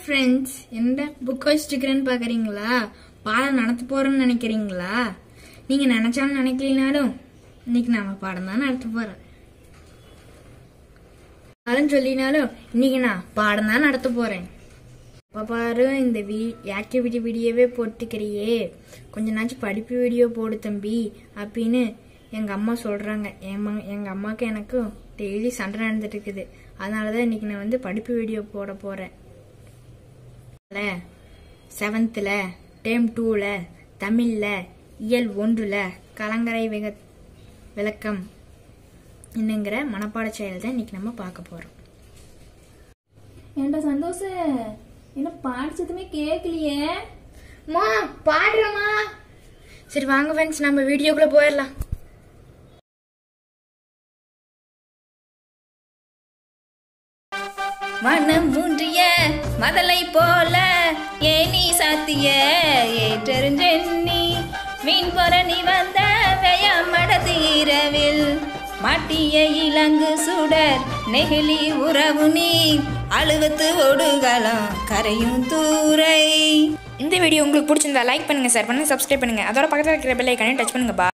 friends எந்த book வச்சுருக்கிறேன்னு பார்க்குறீங்களா பாடம் நடத்த போகிறோன்னு நினைக்கிறீங்களா நீங்கள் நினச்சாலும் நினைக்கலினாலும் இன்னைக்கு நாம பாடம் தான் நடத்த போகிறோம் யாரும் சொல்லினாலும் இன்னைக்கு நான் பாடம் தான் நடத்த போகிறேன் இப்போ பாரு இந்த வீ ஆக்டிவிட்டி வீடியோவே போட்டுக்கிறியே கொஞ்ச நாச்சும் படிப்பு வீடியோ போடு தம்பி அப்படின்னு எங்கள் அம்மா சொல்கிறாங்க என் எங்கள் அம்மாவுக்கு எனக்கும் டெய்லி சண்டை நடந்துட்டு இருக்குது அதனால தான் இன்னைக்கு நான் வந்து படிப்பு வீடியோ போட போகிறேன் செவன்த்தில் டேம் டூவில் தமிழில் இயல் ஒன்றில் கலங்கரை விக விளக்கம் என்னங்கிற மனப்பாட செயல் தான் இன்னைக்கு நம்ம பார்க்க போகிறோம் ஏன்டா சந்தோஷ என்ன பாடிச்சதுமே கேட்கலையே மா பாடுறமா சரி வாங்க ஃப்ரெண்ட்ஸ் நம்ம வீடியோக்குள்ள போயிடலாம் மனம் மூன்றிய மதலை போல ஏனி சாத்திய ஏற்றெறிஞ்செண்ணி மீன் பொரணி வந்த வெயமடது இரவில் மாட்டிய இலங்கு சுடர் நெகிழி உறவு நீர் அழுவத்து ஒடுகலம் கரையும் தூரை இந்த வீடியோ உங்களுக்கு பிடிச்சிருந்தா லைக் பண்ணுங்க ஷேர் பண்ணுங்க சப்ஸ்கிரைப் பண்ணுங்க அதோட பக்கத்தில் இருக்கிற பெல் ஐக்கானே டச் பண்ணுங்க பா